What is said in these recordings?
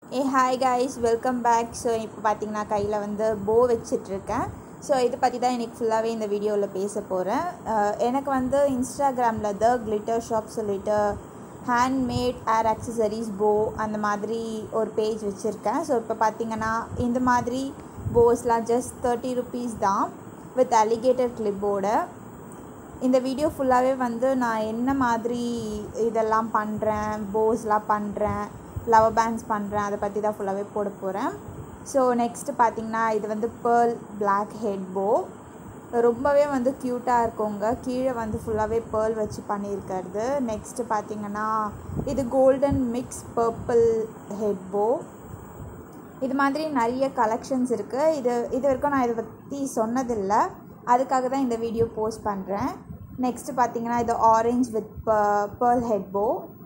ஏ hi guys welcome back so இப்போ பார்த்தீங்கன்னா கையில் வந்து போ வச்சிட்ருக்கேன் ஸோ இது பற்றி தான் எனக்கு ஃபுல்லாகவே இந்த வீடியோவில் பேச போகிறேன் எனக்கு வந்து இன்ஸ்டாகிராமில் த கிளிட்டர் ஷாப் சொல்லிட்டு ஹேண்ட்மேட் ஏர் அக்சசரிஸ் போ அந்த மாதிரி ஒரு பேஜ் வச்சுருக்கேன் ஸோ இப்போ பார்த்தீங்கன்னா இந்த மாதிரி போஸ்லாம் ஜஸ்ட் தேர்ட்டி ருபீஸ் தான் வித் அலிகேட்டர் கிளிப்போட இந்த வீடியோ ஃபுல்லாகவே வந்து நான் என்ன மாதிரி இதெல்லாம் பண்ணுறேன் போஸ்லாம் பண்ணுறேன் லவ் பேண்ட்ஸ் பண்ணுறேன் அதை பற்றி தான் ஃபுல்லாகவே போட போகிறேன் ஸோ நெக்ஸ்ட்டு பார்த்தீங்கன்னா இது வந்து பேர்ல் பிளாக் ஹெட் போ ரொம்பவே வந்து க்யூட்டாக இருக்குங்க கீழே வந்து ஃபுல்லாகவே பேர்ல் வச்சு பண்ணியிருக்கிறது நெக்ஸ்ட்டு பார்த்தீங்கன்னா இது கோல்டன் மிக்ஸ் பர்பிள் ஹெட் போ இது மாதிரி நிறைய கலெக்ஷன்ஸ் இருக்குது இது இது வரைக்கும் நான் இதை பற்றி சொன்னதில்லை அதுக்காக தான் இந்த வீடியோ போஸ்ட் பண்ணுறேன் நெக்ஸ்ட்டு பார்த்தீங்கன்னா இது ஆரஞ்ச் வித் பேர்ல் ஹெட் போ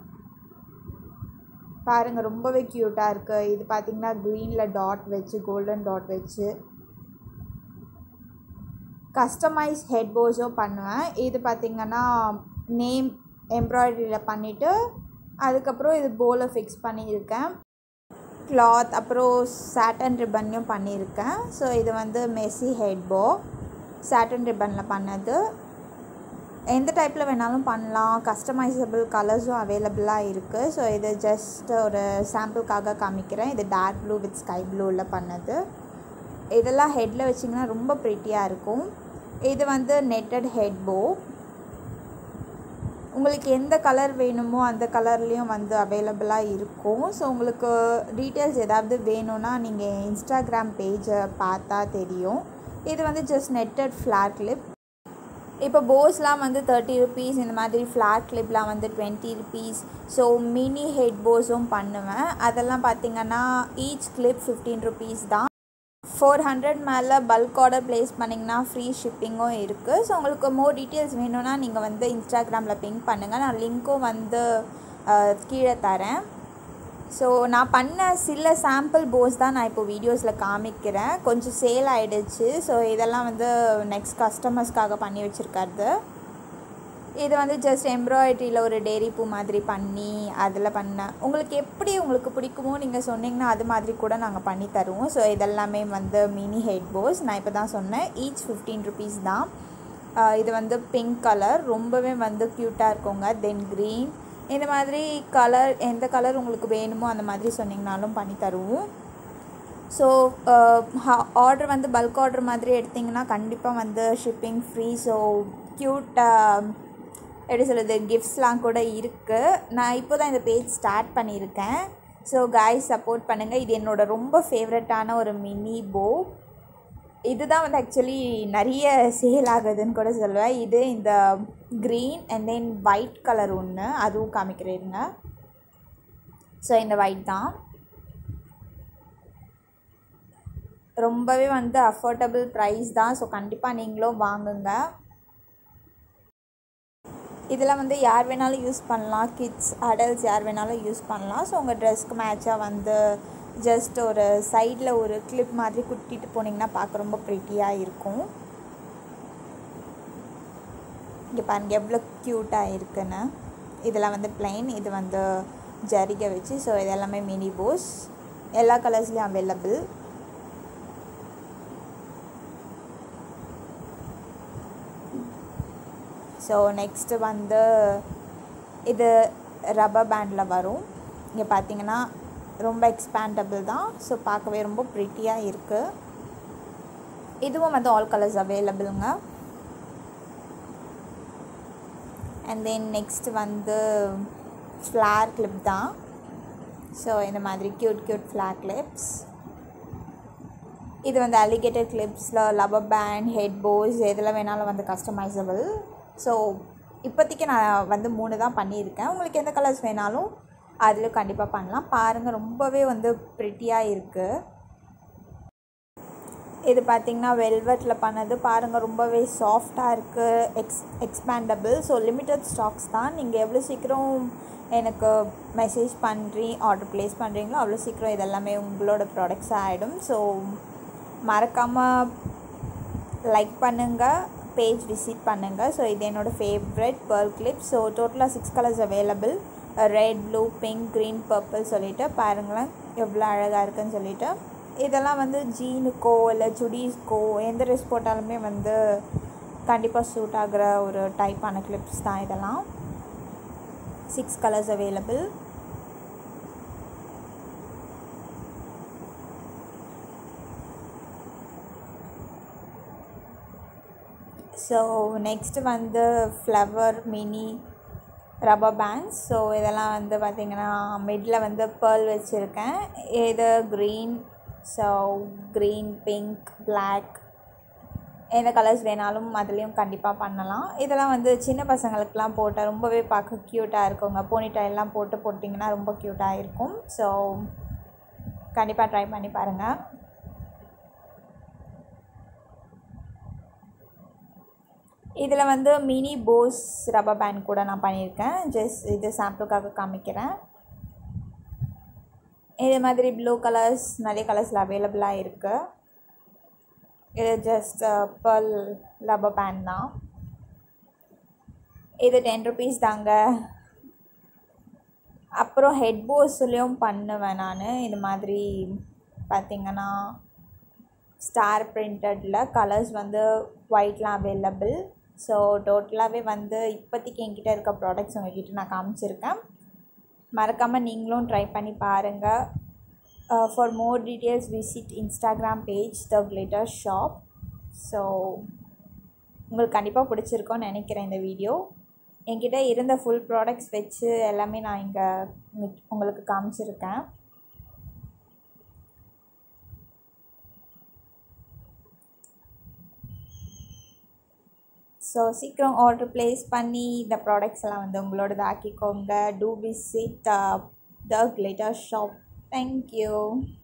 பாருங்கள் ரொம்பவே க்யூட்டாக இருக்குது இது பார்த்திங்கன்னா க்ரீனில் டாட் வச்சு கோல்டன் டாட் வச்சு கஸ்டமைஸ் ஹெட் போஸும் பண்ணுவேன் இது பார்த்திங்கன்னா நேம் எம்ப்ராய்டரியில் பண்ணிவிட்டு அதுக்கப்புறம் இது போவில் ஃபிக்ஸ் பண்ணியிருக்கேன் கிளாத் அப்புறம் சாட்டன் ரிப்பன்லையும் பண்ணியிருக்கேன் ஸோ இது வந்து மெஸ்ஸி ஹெட் போ சாட்டன் ரிப்பனில் பண்ணது எந்த டைப்பில் வேணாலும் பண்ணலாம் கஸ்டமைசபிள் கலர்ஸும் அவைலபிளாக இருக்குது ஸோ இது ஜஸ்ட் ஒரு சாம்பிளுக்காக காமிக்கிறேன் இது டார்க் ப்ளூ வித் ஸ்கை ப்ளூவில் பண்ணது இதெல்லாம் ஹெட்டில் வச்சிங்கன்னா ரொம்ப ப்ரிட்டியாக இருக்கும் இது வந்து நெட்டட் ஹெட் போ உங்களுக்கு எந்த கலர் வேணுமோ அந்த கலர்லேயும் வந்து அவைலபிளாக இருக்கும் ஸோ உங்களுக்கு டீட்டெயில்ஸ் ஏதாவது வேணும்னா நீங்கள் இன்ஸ்டாகிராம் பேஜை பார்த்தா தெரியும் இது வந்து ஜஸ்ட் நெட்டட் ஃப்ளாட் கிளிப் இப்போ போஸ்லாம் வந்து தேர்ட்டி ருபீஸ் இந்த மாதிரி ஃப்ளாட் கிளிப்லாம் வந்து twenty rupees so mini head போஸும் பண்ணுவேன் அதெல்லாம் பார்த்திங்கன்னா ஈச் கிளிப் ஃபிஃப்டீன் ருபீஸ் தான் ஃபோர் ஹண்ட்ரட் மேலே பல்க் ஆர்டர் ப்ளேஸ் பண்ணிங்கன்னா ஃப்ரீ ஷிப்பிங்கும் இருக்குது ஸோ உங்களுக்கு மோர் டீட்டெயில்ஸ் வேணும்னா நீங்கள் வந்து இன்ஸ்டாகிராமில் பிங்க் பண்ணுங்கள் நான் லிங்க்கும் வந்து கீழே தரேன் ஸோ நான் பண்ண சில சாம்பிள் போஸ் தான் நான் இப்போ வீடியோஸில் காமிக்கிறேன் கொஞ்சம் சேல் ஆகிடுச்சு ஸோ இதெல்லாம் வந்து நெக்ஸ்ட் கஸ்டமர்ஸ்க்காக பண்ணி வச்சுருக்காரு இது வந்து ஜஸ்ட் எம்ப்ராய்டரியில் ஒரு டெய்ரி பூ மாதிரி பண்ணி அதில் பண்ணேன் உங்களுக்கு எப்படி உங்களுக்கு பிடிக்குமோ நீங்கள் சொன்னீங்கன்னா அது மாதிரி கூட நாங்கள் பண்ணி தருவோம் ஸோ இதெல்லாமே வந்து மினி ஹெட் போஸ் நான் இப்போ தான் சொன்னேன் ஈச் ஃபிஃப்டீன் ருபீஸ் தான் இது வந்து பிங்க் கலர் ரொம்பவே வந்து க்யூட்டாக இருக்குங்க தென் க்ரீன் இந்த மாதிரி கலர் எந்த கலர் உங்களுக்கு வேணுமோ அந்த மாதிரி சொன்னிங்கனாலும் பண்ணி தருவோம் ஸோ ஆர்டர் வந்து பல்க் ஆர்டர் மாதிரி எடுத்திங்கன்னா கண்டிப்பாக வந்து ஷிப்பிங் ஃப்ரீ ஸோ க்யூட்டாக எப்படி சொல்கிறது கிஃப்ட்ஸ்லாம் கூட இருக்குது நான் இப்போ தான் இந்த பேஜ் ஸ்டார்ட் பண்ணியிருக்கேன் ஸோ காய்ஸ் சப்போர்ட் பண்ணுங்கள் இது என்னோடய ரொம்ப ஃபேவரட்டான ஒரு மினி போ இதுதான் வந்து ஆக்சுவலி நிறைய சேல் ஆகுதுன்னு கூட சொல்லுவேன் இது இந்த green and then white colour ஒன்று அதுவும் காமிக்கிறேங்க ஸோ இந்த ஒயிட் தான் ரொம்பவே வந்து அஃபோர்டபுள் ப்ரைஸ் தான் ஸோ கண்டிப்பாக நீங்களும் வாங்குங்க இதில் வந்து யார் வேணாலும் யூஸ் பண்ணலாம் கிட்ஸ் அடல்ட்ஸ் யார் வேணாலும் யூஸ் பண்ணலாம் ஸோ உங்கள் ட்ரெஸ்க்கு மேட்சாக வந்து ஜஸ்ட் ஒரு சைடில் ஒரு கிளிப் மாதிரி குட்டிட்டு போனீங்கன்னா பார்க்க ரொம்ப ப்ரிட்டியாக இருக்கும் இங்கே பாருங்கள் எவ்வளோ க்யூட்டாக இருக்குன்னு இதெல்லாம் வந்து பிளைன் இது வந்து ஜரிகை வச்சு ஸோ இது எல்லாமே மினி போஸ் எல்லா கலர்ஸ்லேயும் அவைலபிள் ஸோ நெக்ஸ்ட்டு வந்து இது ரப்பர் பேண்டில் வரும் இங்கே பார்த்தீங்கன்னா ரொம்ப எக்ஸ்பேண்டபிள் தான் ஸோ பார்க்கவே ரொம்ப ப்ரிட்டியாக இருக்குது இதுவும் வந்து ஆல் கலர்ஸ் அவைலபிளுங்க அண்ட் தென் நெக்ஸ்ட் வந்து ஃப்ளார் கிளிப் தான் ஸோ இந்த மாதிரி க்யூட் க்யூட் ஃப்ளார் கிளிப்ஸ் இது வந்து அலிகேட்டர் கிளிப்ஸில் லவர் பேண்ட் ஹெட் போஸ் எதில் வேணாலும் வந்து கஸ்டமைசபிள் ஸோ இப்போதைக்கு நான் வந்து மூணு தான் பண்ணியிருக்கேன் உங்களுக்கு எந்த கலர்ஸ் வேணாலும் அதில் கண்டிப்பாக பண்ணலாம் பாருங்கள் ரொம்பவே வந்து ப்ரிட்டியாக இருக்குது இது பார்த்திங்கன்னா வெல்வெட்டில் பண்ணது பாருங்கள் ரொம்பவே சாஃப்டாக இருக்குது ex expandable so limited stocks தான் நீங்கள் எவ்வளோ சீக்கிரம் எனக்கு மெசேஜ் பண்ணுறீ ஆர்டர் ப்ளேஸ் பண்ணுறீங்களோ அவ்வளோ சீக்கிரம் இதெல்லாமே உங்களோட ப்ராடக்ட்ஸாக ஆகிடும் ஸோ மறக்காமல் லைக் பண்ணுங்கள் பேஜ் விசிட் பண்ணுங்கள் ஸோ இது என்னோடய ஃபேவரட் பேர்ல் கிளிப் ஸோ டோட்டலாக six colours available red blue pink green purple சொல்லிவிட்டு பாருங்களேன் எவ்வளோ அழகாக இருக்குன்னு சொல்லிட்டு இதெல்லாம் வந்து ஜீனுக்கோ இல்லை சுடீஸ்க்கோ எந்த ட்ரெஸ் போட்டாலுமே வந்து கண்டிப்பாக சூட் ஆகிற ஒரு டைப்பான கிளிப்ஸ் தான் இதெல்லாம் six colours available so next வந்து flower mini rubber bands so இதெல்லாம் வந்து பார்த்திங்கன்னா மிடில் வந்து பேர்ல் வச்சுருக்கேன் இது green so green pink black எந்த கலர்ஸ் வேணாலும் அதுலேயும் கண்டிப்பாக பண்ணலாம் இதெல்லாம் வந்து சின்ன பசங்களுக்கெலாம் போட்டால் ரொம்பவே பார்க்க க்யூட்டாக இருக்குங்க போனிடைல்லாம் போட்டு போட்டிங்கன்னா ரொம்ப க்யூட்டாக இருக்கும் ஸோ கண்டிப்பாக ட்ரை பண்ணி பாருங்கள் இதில் வந்து மினி போஸ் ரப்பர் பேண்ட் கூட நான் பண்ணியிருக்கேன் ஜஸ்ட் இது சாம்பிளுக்காக காமிக்கிறேன் இது மாதிரி ப்ளூ கலர்ஸ் நிறைய கலர்ஸில் அவைலபிளாக இருக்குது இது ஜஸ்ட் பர்ல் ரப்பர் பேண்ட் தான் இது டென் ருபீஸ் தாங்க அப்புறம் ஹெட் போஸ்லேயும் பண்ணுவேன் நான் இது மாதிரி பார்த்திங்கன்னா ஸ்டார் பிரிண்டடில் கலர்ஸ் வந்து ஒயிட்லாம் அவைலபிள் ஸோ டோட்டலாகவே வந்து இப்போதைக்கு என்கிட்ட இருக்க ப்ராடக்ட்ஸ் உங்ககிட்ட நான் காமிச்சிருக்கேன் மறக்காமல் நீங்களும் ட்ரை பண்ணி பாருங்கள் for more details visit Instagram page the glitter shop so உங்களுக்கு கண்டிப்பாக பிடிச்சிருக்கோன்னு நினைக்கிறேன் இந்த வீடியோ என்கிட்ட இருந்த ஃபுல் ப்ராடக்ட்ஸ் வச்சு எல்லாமே நான் இங்கே உங்களுக்கு காமிச்சிருக்கேன் ஸோ சீக்கிரம் ஆர்டர் ப்ளேஸ் பண்ணி இந்த ப்ராடக்ட்ஸ் எல்லாம் வந்து உங்களோடது ஆக்கிக்கோங்க do visit the glitter shop thank you